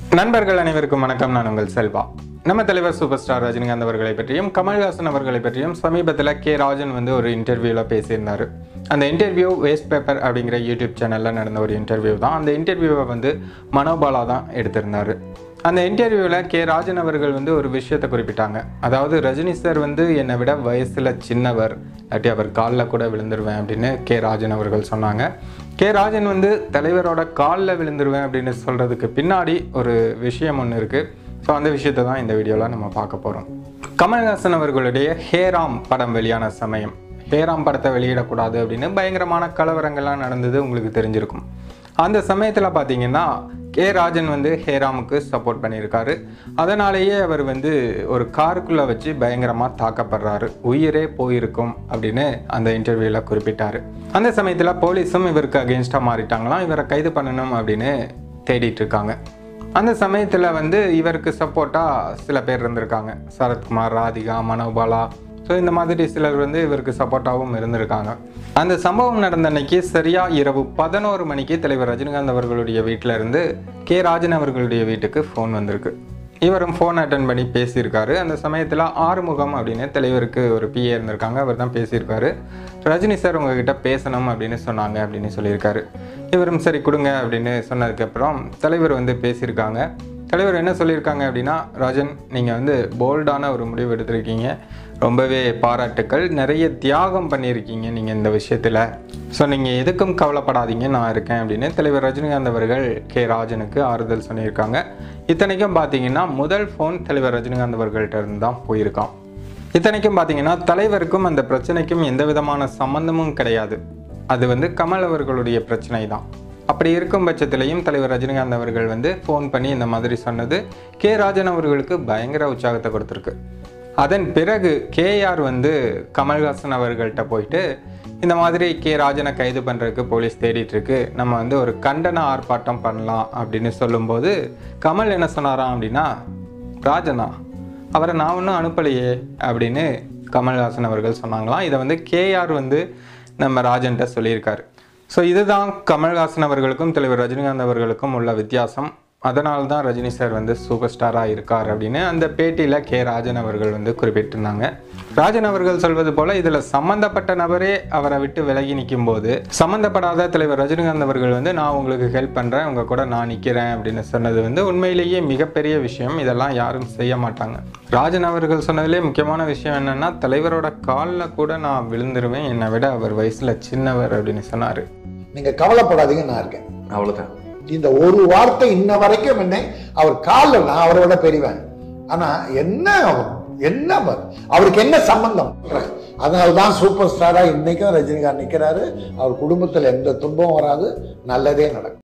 நண்பர்கள் அனைவருக்கும் வணக்கம் நான் உங்கள் செல்வா நம்ம தலைவர் சூப்பர் ஸ்டார் ரஜினிகாந்த் அவர்களை பற்றியும் கமல்ஹாசன் அவர்களை பற்றியும் சமீபத்தில் கே ராஜன் வந்து ஒரு இன்டர்வியூவில் பேசியிருந்தார் அந்த இன்டர்வியூ வேஸ்ட் பேப்பர் அப்படிங்கிற யூடியூப் சேனலில் நடந்த ஒரு இன்டர்வியூ தான் அந்த இன்டர்வியூவை வந்து மனோபாலா தான் எடுத்திருந்தார் அந்த இன்டர்வியூவில் கே ராஜன் அவர்கள் வந்து ஒரு விஷயத்தை குறிப்பிட்டாங்க அதாவது ரஜினி சார் வந்து என்னை விட வயசில் சின்னவர் இல்லாட்டி அவர் காலில் கூட விழுந்துருவேன் அப்படின்னு கே ராஜன் அவர்கள் சொன்னாங்க கே ராஜன் வந்து தலைவரோட காலில் விழுந்துருவேன் அப்படின்னு சொல்கிறதுக்கு பின்னாடி ஒரு விஷயம் ஒன்று இருக்குது ஸோ அந்த விஷயத்தை தான் இந்த வீடியோவில் நம்ம பார்க்க போகிறோம் கமல்ஹாசன் அவர்களுடைய ஹேராம் படம் வெளியான சமயம் ஹேராம் படத்தை வெளியிடக்கூடாது அப்படின்னு பயங்கரமான கலவரங்கள்லாம் நடந்தது உங்களுக்கு தெரிஞ்சிருக்கும் அந்த சமயத்தில் பார்த்தீங்கன்னா கே ராஜன் வந்து ஹேராமுக்கு சப்போர்ட் பண்ணியிருக்காரு அதனாலேயே அவர் வந்து ஒரு காருக்குள்ளே வச்சு பயங்கரமாக தாக்கப்படுறாரு உயிரே போயிருக்கும் அப்படின்னு அந்த இன்டர்வியூவில் குறிப்பிட்டார் அந்த சமயத்தில் போலீஸும் இவருக்கு அகேன்ஸ்டாக மாறிட்டாங்களாம் இவரை கைது பண்ணணும் அப்படின்னு தேடிட்டு இருக்காங்க அந்த சமயத்தில் வந்து இவருக்கு சப்போர்ட்டாக சில பேர் இருந்திருக்காங்க சரத்குமார் ராதிகா மனோபாலா ஸோ இந்த மாதிரி சிலர் வந்து இவருக்கு சப்போர்ட்டாகவும் இருந்திருக்காங்க அந்த சம்பவம் நடந்த அன்னைக்கு சரியா இரவு பதினோரு மணிக்கு தலைவர் ரஜினிகாந்த் அவர்களுடைய வீட்டில் இருந்து கே ராஜன் அவர்களுடைய வீட்டுக்கு ஃபோன் வந்திருக்கு இவரும் ஃபோன் அட்டன் பண்ணி பேசியிருக்காரு அந்த சமயத்தில் ஆறுமுகம் அப்படின்னு தலைவருக்கு ஒரு பிஏ இருந்திருக்காங்க அவர் தான் பேசியிருக்காரு ரஜினி சார் உங்ககிட்ட பேசணும் அப்படின்னு சொன்னாங்க அப்படின்னு சொல்லியிருக்காரு இவரும் சரி கொடுங்க அப்படின்னு சொன்னதுக்கப்புறம் தலைவர் வந்து பேசியிருக்காங்க தலைவர் என்ன சொல்லியிருக்காங்க அப்படின்னா ராஜன் நீங்கள் வந்து போல்டான ஒரு முடிவு எடுத்திருக்கீங்க ரொம்பவே பாராட்டுக்கள் நிறைய தியாகம் பண்ணியிருக்கீங்க நீங்கள் இந்த விஷயத்தில் ஸோ நீங்கள் எதுக்கும் கவலைப்படாதீங்க நான் இருக்கேன் அப்படின்னு தலைவர் ரஜினிகாந்த் அவர்கள் கே ராஜனுக்கு ஆறுதல் சொல்லியிருக்காங்க இத்தனைக்கும் பார்த்தீங்கன்னா முதல் ஃபோன் தலைவர் ரஜினிகாந்த் அவர்கள்ட்ட இருந்து தான் போயிருக்கான் இத்தனைக்கும் பார்த்தீங்கன்னா தலைவருக்கும் அந்த பிரச்சனைக்கும் எந்த விதமான சம்பந்தமும் கிடையாது அது வந்து கமல் அவர்களுடைய பிரச்சனை தான் அப்படி இருக்கும் பட்சத்திலையும் தலைவர் ரஜினிகாந்த் அவர்கள் வந்து ஃபோன் பண்ணி இந்த மாதிரி சொன்னது கே ராஜன் அவர்களுக்கு பயங்கர உற்சாகத்தை கொடுத்துருக்கு அதன் பிறகு கேஆர் வந்து கமல்ஹாசன் அவர்கள்ட்ட போயிட்டு இந்த மாதிரி கே ராஜனை கைது பண்ணுறதுக்கு போலீஸ் தேடிட்டு இருக்கு நம்ம வந்து ஒரு கண்டன ஆர்ப்பாட்டம் பண்ணலாம் அப்படின்னு சொல்லும்போது கமல் என்ன சொன்னாராம் அப்படின்னா ராஜனா அவரை நான் ஒன்றும் அனுப்பலையே அப்படின்னு கமல்ஹாசன் அவர்கள் சொன்னாங்களாம் இதை வந்து கேஆர் வந்து நம்ம ராஜன்ட்ட சொல்லியிருக்காரு ஸோ இதுதான் கமல்ஹாசன் அவர்களுக்கும் தலைவர் ரஜினிகாந்த் அவர்களுக்கும் உள்ள வித்தியாசம் அதனால தான் ரஜினி சார் வந்து சூப்பர் ஸ்டாராக இருக்கார் அப்படின்னு அந்த பேட்டியில் கே ராஜன் அவர்கள் வந்து குறிப்பிட்டிருந்தாங்க ராஜன் அவர்கள் சொல்வது போல இதில் சம்பந்தப்பட்ட நபரே அவரை விட்டு விலகி நிற்கும் போது சம்பந்தப்படாத தலைவர் ரஜினிகாந்த் அவர்கள் வந்து நான் உங்களுக்கு ஹெல்ப் பண்ணுறேன் உங்க கூட நான் நிற்கிறேன் அப்படின்னு சொன்னது வந்து உண்மையிலேயே மிகப்பெரிய விஷயம் இதெல்லாம் யாரும் செய்ய மாட்டாங்க ராஜன் அவர்கள் சொன்னதுலேயே முக்கியமான விஷயம் என்னன்னா தலைவரோட காலில் கூட நான் விழுந்துருவேன் என்னை விட அவர் வயசுல சின்னவர் அப்படின்னு சொன்னார் நீங்க கவலைப்படாதீங்க நான் இருக்கேன் அவ்வளவுதான் இந்த ஒரு வார்த்தை இன்ன வரைக்கும் என்ன அவர் காலில் நான் அவரை விட பெரியவன் ஆனா என்ன அவர் என்ன அவர் அவருக்கு என்ன சம்பந்தம் அதனால தான் சூப்பர் ஸ்டாரா இன்னைக்கும் ரஜினிகாந்த் நிக்கிறாரு அவர் குடும்பத்துல எந்த துன்பம் வராது நல்லதே நடக்கும்